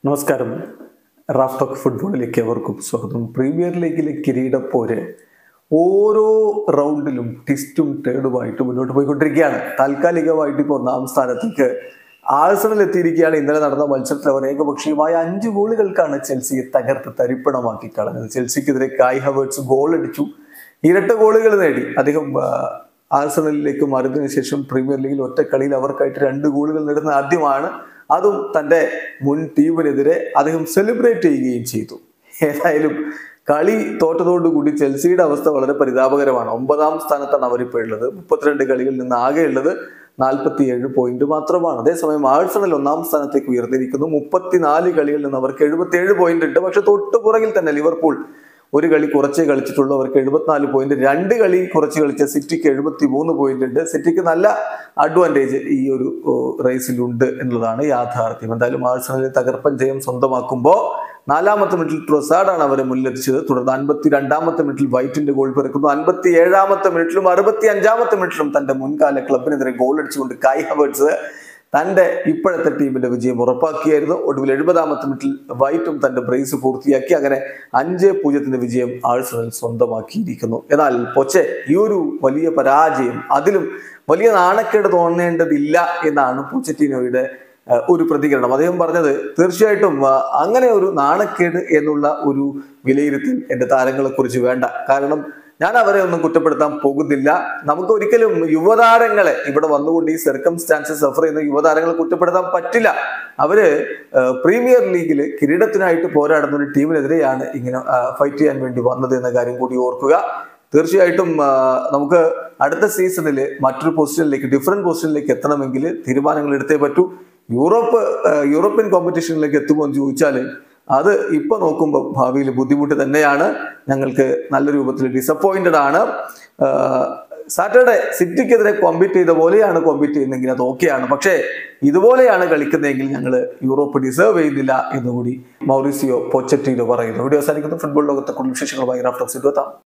നമസ്കാരം റാഫ്ടോക്ക് ഫുട്ബോളിലേക്ക് അവർക്കും സ്വാഗതം പ്രീമിയർ ലീഗിലെ കിരീടപ്പോര് ഓരോ റൗണ്ടിലും ടിസ്റ്റും ടേണുമായിട്ട് മുന്നോട്ട് പോയിക്കൊണ്ടിരിക്കുകയാണ് താൽക്കാലികമായിട്ട് ഇപ്പോൾ ഒന്നാം സ്ഥാനത്തേക്ക് ആഴ്സണൽ എത്തിയിരിക്കുകയാണ് ഇന്നലെ നടന്ന മത്സരത്തിൽ അവർ ഏകപക്ഷീയമായ അഞ്ച് ഗോളുകൾക്കാണ് ചെൽസിയെ തകർത്ത് തരിപ്പണമാക്കി കളഞ്ഞത് ചെൽസിക്കെതിരെ കായ് ഹവേർട്സ് ഗോൾ അടിച്ചു ഇരട്ട ഗോളുകൾ നേടി അദ്ദേഹം ആ, ആഴ്സണലിലേക്ക് മാറിയതിനു ശേഷം പ്രീമിയർ ലീഗിൽ ഒറ്റ കളിയിൽ അവർക്കായിട്ട് രണ്ട് ഗോളുകൾ നേടുന്ന ആദ്യമാണ് അതും തന്റെ മുൻ ടീമിനെതിരെ അദ്ദേഹം സെലിബ്രേറ്റ് ചെയ്യുകയും ചെയ്തു ഏതായാലും കളി തോറ്റതോടുകൂടി ചെൽസിയുടെ അവസ്ഥ വളരെ പരിതാപകരമാണ് ഒമ്പതാം സ്ഥാനത്താണ് അവരിപ്പോൾ ഉള്ളത് മുപ്പത്തിരണ്ട് കളികളിൽ നിന്ന് ആകെ ഉള്ളത് നാൽപ്പത്തിയേഴ് പോയിന്റ് മാത്രമാണ് അതേസമയം ആഴ്സണൽ ഒന്നാം സ്ഥാനത്തേക്ക് ഉയർന്നിരിക്കുന്നു മുപ്പത്തിനാല് കളികളിൽ നിന്ന് അവർക്ക് എഴുപത്തിയേഴ് പോയിന്റ് ഉണ്ട് പക്ഷെ തൊട്ടു പുറകിൽ തന്നെ ലിവർപൂൾ ഒരു കളി കുറച്ചേ കളിച്ചിട്ടുള്ളൂ അവർക്ക് എഴുപത്തിനാല് പോയിന്റ് രണ്ട് കളി കുറച്ച് കളിച്ച സിറ്റിക്ക് എഴുപത്തി മൂന്ന് പോയിന്റ് ഉണ്ട് സിറ്റിക്ക് നല്ല അഡ്വാൻറ്റേജ് ഈ ഒരു ഓ, റേസിലുണ്ട് എന്നുള്ളതാണ് യാഥാർത്ഥ്യം എന്തായാലും ആഴ്സണലിൽ തകർപ്പൻ ജയം സ്വന്തമാക്കുമ്പോൾ നാലാമത്തെ മിനിറ്റിൽ ട്രൊസാഡാണ് അവരെ മുന്നിലെത്തിച്ചത് തുടർന്ന് അൻപത്തി രണ്ടാമത്തെ മിനിറ്റിൽ വൈറ്റിന്റെ ഗോൾ പിറക്കുന്നു അൻപത്തി ഏഴാമത്തെ മിനിറ്റിലും അറുപത്തി അഞ്ചാമത്തെ മിനിറ്റിലും തന്റെ മുൻകാല ക്ലബിനെതിരെ ഗോൾ അടിച്ചുകൊണ്ട് കായ് ഹവേർട്സ് തന്റെ ഇപ്പോഴത്തെ ടീമിന്റെ വിജയം ഉറപ്പാക്കിയായിരുന്നു ഒടുവിൽ എഴുപതാമത്തെ മിനിറ്റിൽ വൈറ്റും തന്റെ ബ്രേസ് പൂർത്തിയാക്കി അങ്ങനെ അഞ്ച് പൂജ്യത്തിന്റെ വിജയം ആഴ്സണൽ സ്വന്തമാക്കിയിരിക്കുന്നു എന്നാൽ പൊച്ചെ ഈ ഒരു വലിയ പരാജയം അതിലും വലിയ നാണക്കേട് തോന്നേണ്ടതില്ല എന്നാണ് പൊച്ചറ്റിനോയുടെ ഏഹ്, ഒരു പ്രതികരണം അദ്ദേഹം പറഞ്ഞത് തീർച്ചയായിട്ടും ആ, അങ്ങനെ ഒരു നാണക്കേട് എന്നുള്ള ഒരു വിലയിരുത്തൽ എന്റെ താരങ്ങളെ കുറിച്ച് വേണ്ട കാരണം ഞാൻ അവരെ ഒന്നും കുറ്റപ്പെടുത്താൻ പോകുന്നില്ല നമുക്ക് ഒരിക്കലും യുവതാരങ്ങളെ ഇവിടെ വന്നുകൊണ്ട് ഈ സർക്കംസ്റ്റാൻസസ് സഫർ ചെയ്യുന്ന യുവതാരങ്ങളെ കുറ്റപ്പെടുത്താൻ പറ്റില്ല അവര് ഏഹ്, പ്രീമിയർ ലീഗിൽ കിരീടത്തിനായിട്ട് പോരാടുന്ന ഒരു ടീമിനെതിരെയാണ് ഇങ്ങനെ ഫൈറ്റ് ചെയ്യാൻ വേണ്ടി വന്നത് എന്ന കാര്യം കൂടി ഓർക്കുക തീർച്ചയായിട്ടും ആ, നമുക്ക് അടുത്ത സീസണിൽ മറ്റൊരു പൊസിഷനിലേക്ക് ഡിഫറെന്റ് പൊസിഷനിലേക്ക് എത്തണമെങ്കിൽ തീരുമാനങ്ങൾ എടുത്തേ പറ്റൂ യൂറോപ്പ് ആ, യൂറോപ്യൻ കോമ്പറ്റീഷനിലേക്ക് എത്തുമോ എന്ന് ചോദിച്ചാൽ അത് ഇപ്പൊ നോക്കുമ്പോൾ ഭാവിയിൽ ബുദ്ധിമുട്ട് തന്നെയാണ് ഞങ്ങൾക്ക് നല്ല രൂപത്തിൽ ഡിസപ്പോയിന്റഡ് ആണ് സാറ്റർഡേ സിറ്റിക്കെതിരെ കോമ്പീറ്റ് ചെയ്ത പോലെയാണ് കോമ്പീറ്റ് ചെയ്യുന്നതെങ്കിൽ അത് ഓക്കെയാണ് പക്ഷേ ഇതുപോലെയാണ് കളിക്കുന്നതെങ്കിൽ ഞങ്ങൾ യൂറോപ്പ് ഡിസേർവ് ചെയ്യുന്നില്ല എന്നുകൂടി മൗറിസിയോ പൊച്ചറ്റീനോ പറയുന്നു വീഡിയോ അവസാനിക്കുന്നു ഫുട്ബോൾ ലോകത്തെ കൂടുതൽ വിശേഷങ്ങളുമായി റാഫ്റ്റോക്സ് എത്താം